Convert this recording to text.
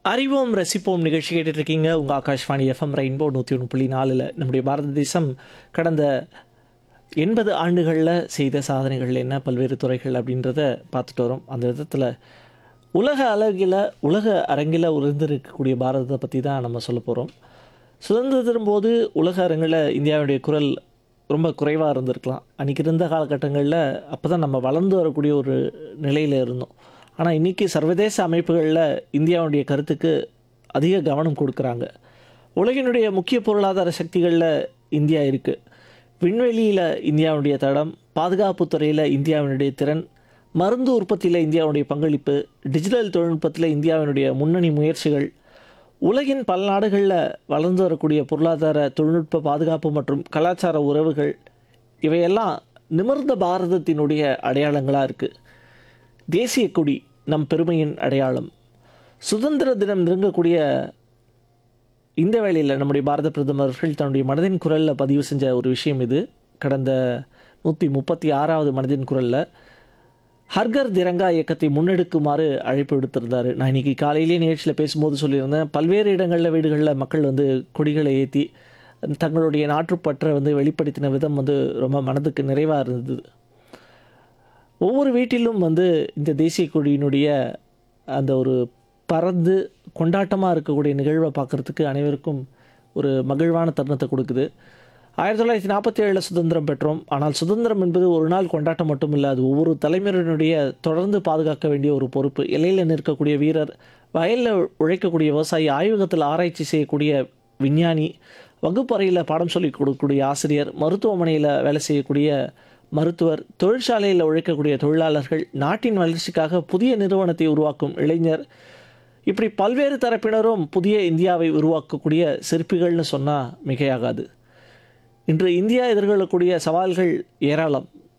அறிவோம் ரசிப்போம் நிகழ்ச்சி கேட்டுட்டு இருக்கீங்க உங்கள் ஆகாஷ்வாணி எஃப்எம் ரெயின்போ நூற்றி ஒன்று புள்ளி நாலில் நம்முடைய பாரத தேசம் கடந்த எண்பது ஆண்டுகளில் செய்த சாதனைகள் என்ன பல்வேறு துறைகள் அப்படின்றத பார்த்துட்டு வரோம் அந்த விதத்தில் உலக அளவில் உலக அரங்கில் உயர்ந்திருக்கக்கூடிய பாரதத்தை பற்றி தான் நம்ம சொல்ல போகிறோம் சுதந்திரத்தின் போது உலக அரங்கில் இந்தியாவுடைய குரல் ரொம்ப குறைவாக இருந்திருக்கலாம் அன்றைக்கி இருந்த காலகட்டங்களில் அப்போ தான் நம்ம வளர்ந்து வரக்கூடிய ஒரு நிலையில் இருந்தோம் ஆனால் இன்றைக்கி சர்வதேச அமைப்புகளில் இந்தியாவுடைய கருத்துக்கு அதிக கவனம் கொடுக்குறாங்க உலகினுடைய முக்கிய பொருளாதார சக்திகளில் இந்தியா இருக்குது விண்வெளியில் இந்தியாவுடைய தடம் பாதுகாப்பு துறையில் இந்தியாவினுடைய திறன் மருந்து உற்பத்தியில் இந்தியாவுடைய பங்களிப்பு டிஜிட்டல் தொழில்நுட்பத்தில் இந்தியாவினுடைய முன்னணி முயற்சிகள் உலகின் பல நாடுகளில் வளர்ந்து வரக்கூடிய பொருளாதார தொழில்நுட்ப பாதுகாப்பு மற்றும் கலாச்சார உறவுகள் இவையெல்லாம் நிமிர்ந்த பாரதத்தினுடைய அடையாளங்களாக இருக்குது தேசிய கொடி நம் பெருமையின் அடையாளம் சுதந்திர தினம் நெருங்கக்கூடிய இந்த வேளையில் நம்முடைய பாரத பிரதமர்கள் தன்னுடைய மனதின் குரலில் பதிவு செஞ்ச ஒரு விஷயம் இது கடந்த நூற்றி முப்பத்தி ஆறாவது மனதின் குரலில் ஹர்கர் திரங்கா இயக்கத்தை முன்னெடுக்குமாறு அழைப்பு விடுத்திருந்தார் நான் இன்றைக்கி காலையிலேயே நிகழ்ச்சியில் பேசும்போது சொல்லியிருந்தேன் பல்வேறு இடங்களில் வீடுகளில் மக்கள் வந்து கொடிகளை ஏற்றி தங்களுடைய நாட்டுப்பற்றை வந்து வெளிப்படுத்தின விதம் வந்து ரொம்ப மனதுக்கு நிறைவாக இருந்தது ஒவ்வொரு வீட்டிலும் வந்து இந்த தேசிய கொடியினுடைய அந்த ஒரு பறந்து கொண்டாட்டமாக இருக்கக்கூடிய நிகழ்வை பார்க்குறதுக்கு அனைவருக்கும் ஒரு மகிழ்வான தருணத்தை கொடுக்குது ஆயிரத்தி தொள்ளாயிரத்தி நாற்பத்தி ஏழில் சுதந்திரம் பெற்றோம் ஆனால் சுதந்திரம் என்பது ஒரு நாள் கொண்டாட்டம் மட்டும் இல்லை அது ஒவ்வொரு தலைமுறையினுடைய தொடர்ந்து பாதுகாக்க வேண்டிய ஒரு பொறுப்பு எல்லையில் நிற்கக்கூடிய வீரர் வயலில் உழைக்கக்கூடிய விவசாயி ஆய்வகத்தில் ஆராய்ச்சி செய்யக்கூடிய விஞ்ஞானி வகுப்பறையில் பாடம் சொல்லிக் கொடுக்கக்கூடிய ஆசிரியர் மருத்துவமனையில் வேலை செய்யக்கூடிய மருத்துவர் தொழிற்சாலையில் உழைக்கக்கூடிய தொழிலாளர்கள் நாட்டின் வளர்ச்சிக்காக புதிய நிறுவனத்தை உருவாக்கும் இளைஞர் இப்படி பல்வேறு தரப்பினரும் புதிய இந்தியாவை உருவாக்கக்கூடிய சிற்பிகள்னு சொன்னால் மிகையாகாது இன்று இந்தியா எதிர்கொள்ளக்கூடிய சவால்கள் ஏராளம்